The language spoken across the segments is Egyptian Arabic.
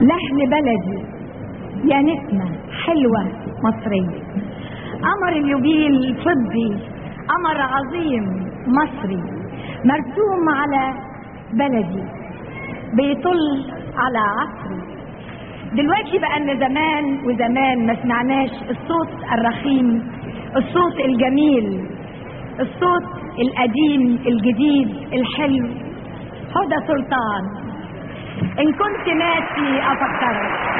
لحن بلدي يا نسمة حلوة مصرية قمر اليوبيل فضي قمر عظيم مصري مرسوم على بلدي بيطل على عصري دلوقتي بقى ان زمان وزمان ما سمعناش الصوت الرخيم الصوت الجميل الصوت القديم الجديد الحلو هدى سلطان ان كنت ناسي افكرك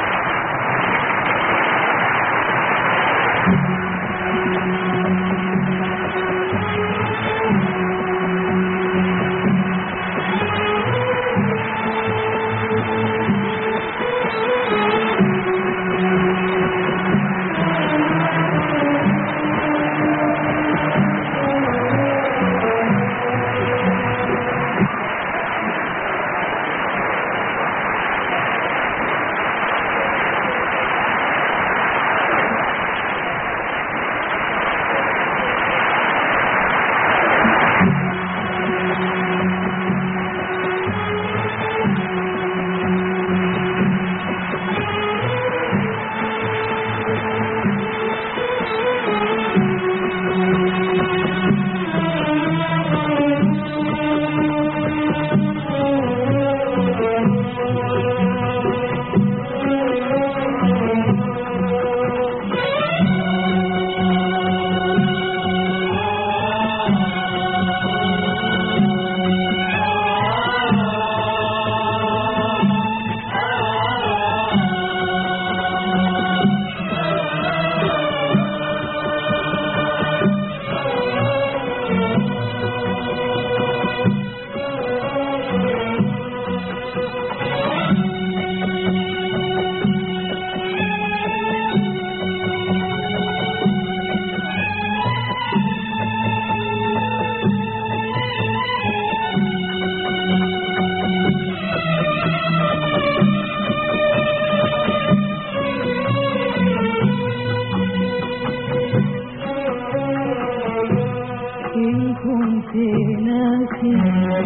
إن كنت ناسي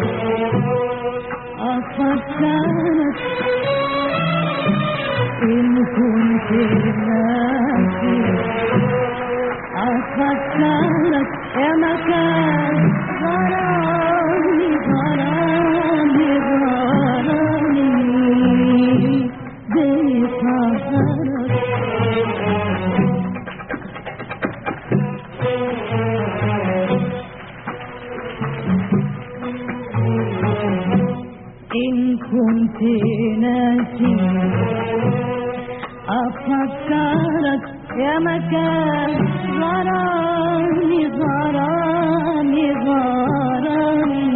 أفكرك إن كنت ناسي أفكرك يا مكان غرامي غرامي غرامي بيصهرك إن كنت ناسي أفكرك يا مكان غرامي غرامي غرامي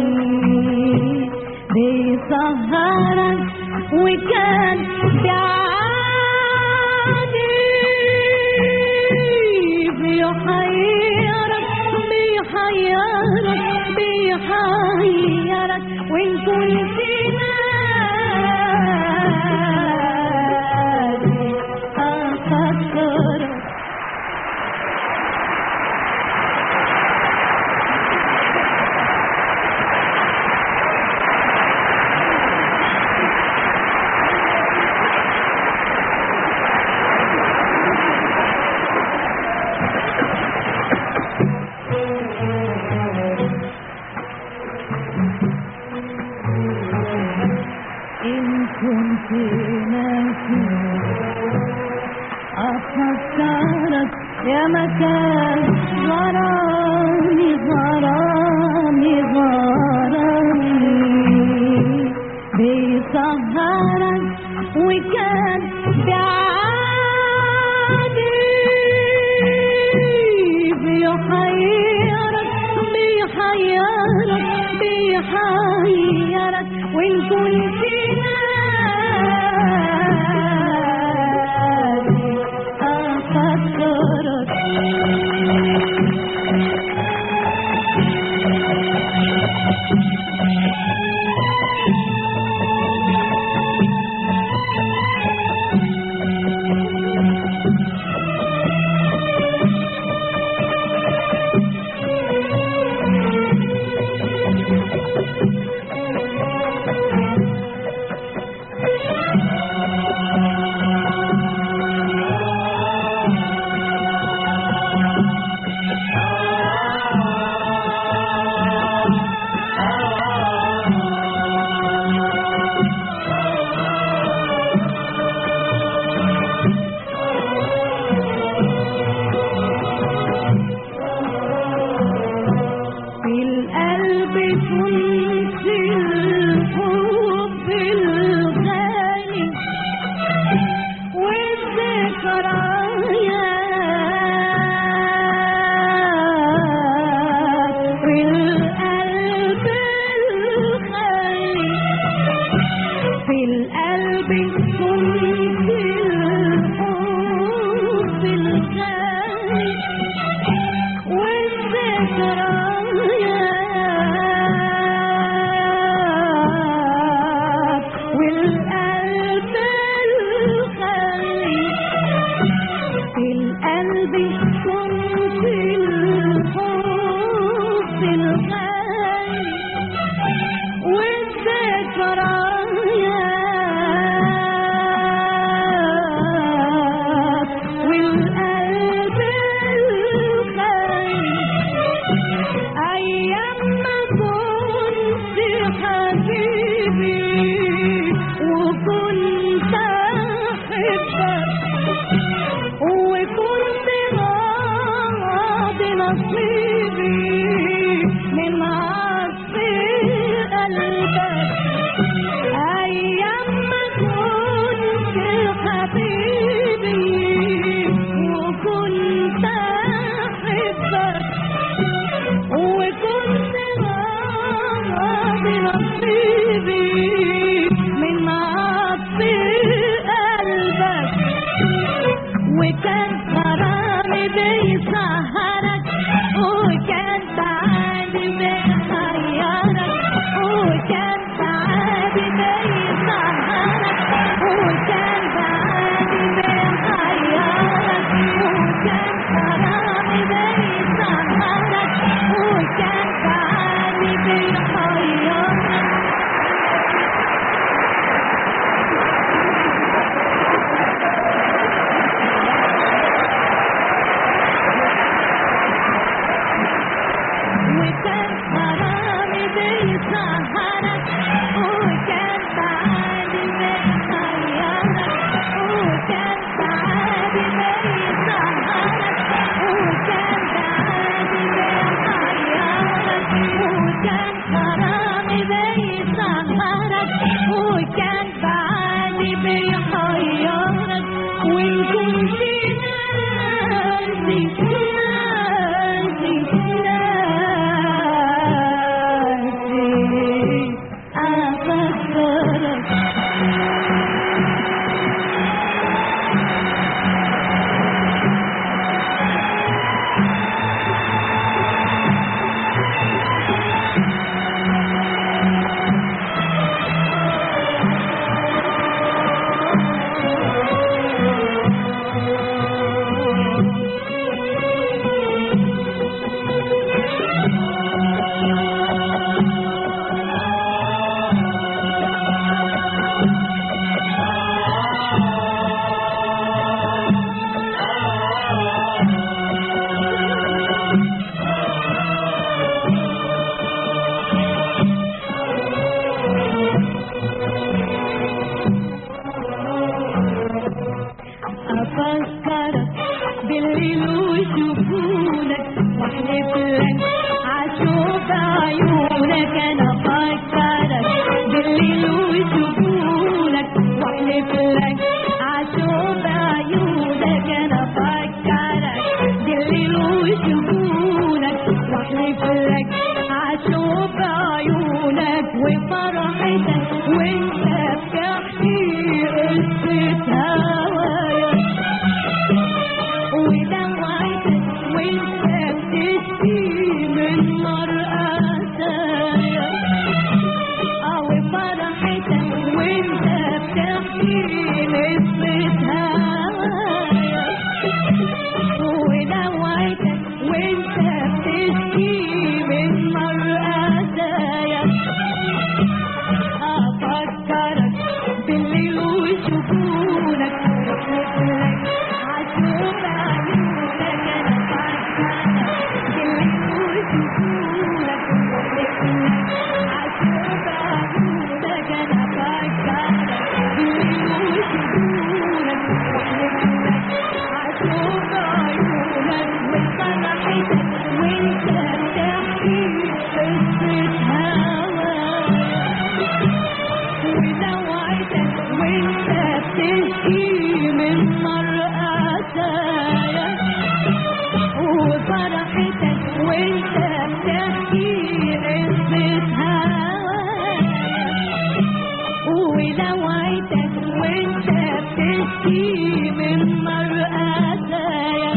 بيسهرك وكان بعادي بيحيرك بيحيرك بيحيرك وإن كنت ناسي أفكرك إن كنت ناسي أفكرك يا مكان غرامي غرامي غرامي بيسهرك وكان بعادي بيحيرك بيحيرك بيحيرك وإن كنت ناسي أفكرك الحب الغالي والذكريات والقلب الخالي في القلب كنت الحب الغالي والذكريات والقلب الخالي أيام ما كنت حبيبي وكنت أحبك وكنت راضي نصيبي من عطف قلبك أيام ما كنت حبيبي وكنت أحبك وكنت راضي نصيبي من عطف قلبك وكان غرامي بيسهرك وكان تعالي بيحيرك وكان تعالي بيسهرك وكان تعالي بيحيرك وكان غرامي بيسهرك وكان تعالي بيحيرك وكان غرامي بيسهرك وكان تعالي بيحيرك وكان تعالي بيسهرك وكان تعالي بيحيرك وكان غرامي بيسهرك وكان تعالي بيحيرك وإن كنت ناسي ناسي ناسي أفكرك أفكرك بالليل وشوفونك واحلف لك عشوف عيونك أنا أفكرك بالليل وشوفونك واحلف لك عشوف عيونك أنا أفكرك بالليل وشوفونك واحلف لك عشوف عيونك وفرحتك وانت بتحكي قصة هوايا ودمعتك وانت بتشكي من مرأتك او فرحتك وانت بتحكي قصة هوايا ودمعتك وانت بتشكي من مرأتك أفكرك بالليل وشوفونك وأحلفلك عشوف عيونك أنا أفكرك بالليل وشوفونك وأحلفلك عشوف عيونك أنا أفكرك بالليل وشوفونك تبكي من مرآتايا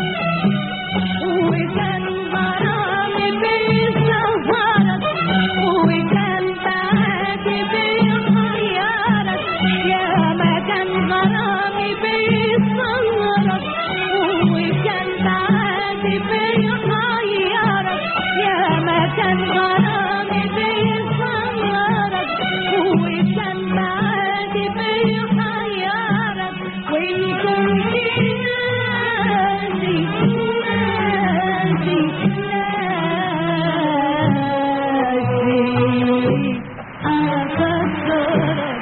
وكان غرامي بيسهرك وكان بعادي بيخيرك يا ما كان غرامي بيسهرك وكان بعادي بيخيرك يا ما كان غرامي بيسهرك وكان بعادي بيخيرك وإن كنت ناسي ناسي ناسي أفكرك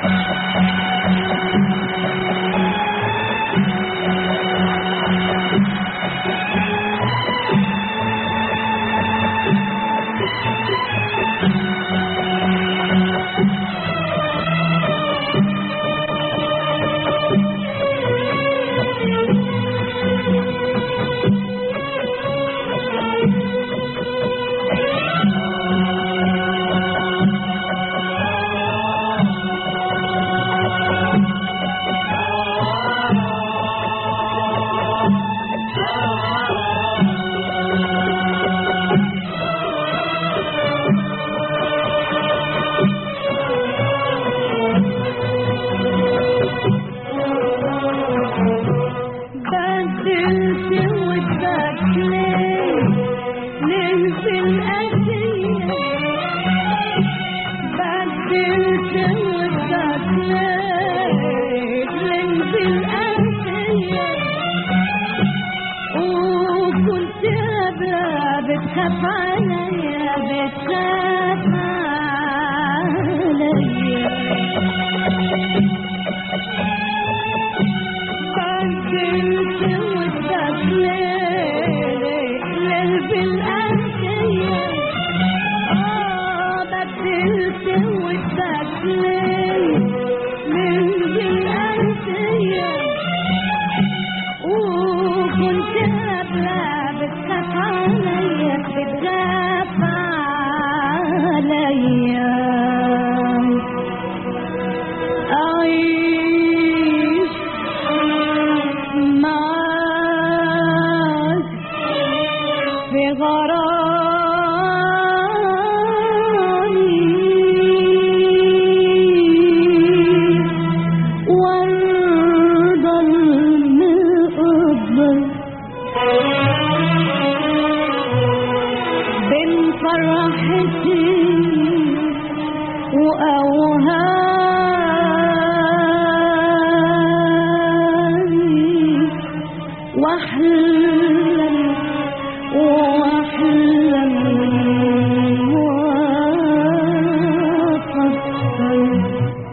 بدلت ودك ليه ليه في الأسية بدلت ودك ليه ليه في الأسية وكنت قبلها بتخاف عليا بتخاف عليا بدلت ودك ليه ليه بالأنسية آه بدلت ودك ليه ليه بالأنسية وكنت قبلها بتخاف عليا بتخاف عليا أعيش معاك في غرامي وارضى المقدر بين فرحتي وأوهامي واحلم واحلم وافكر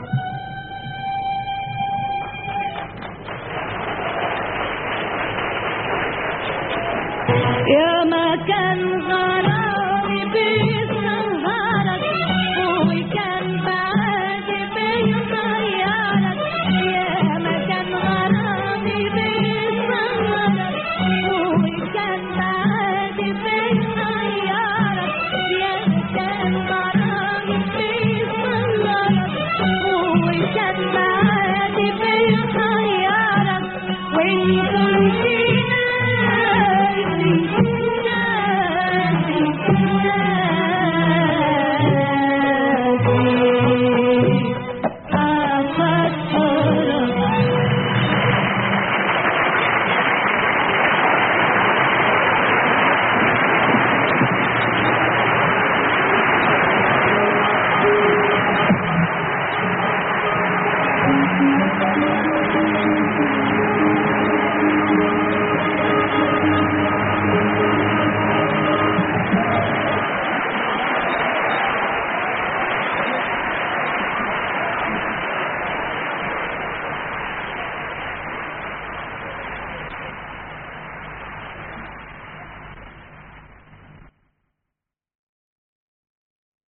يا ما كان غرامي بيسهرك وكان بعد بيطيرك يا ما كان غرامي بيسهرك وكان بعد بيطيرك يا كان غرامي بيسهرك وكان بعد بيطيرك وإن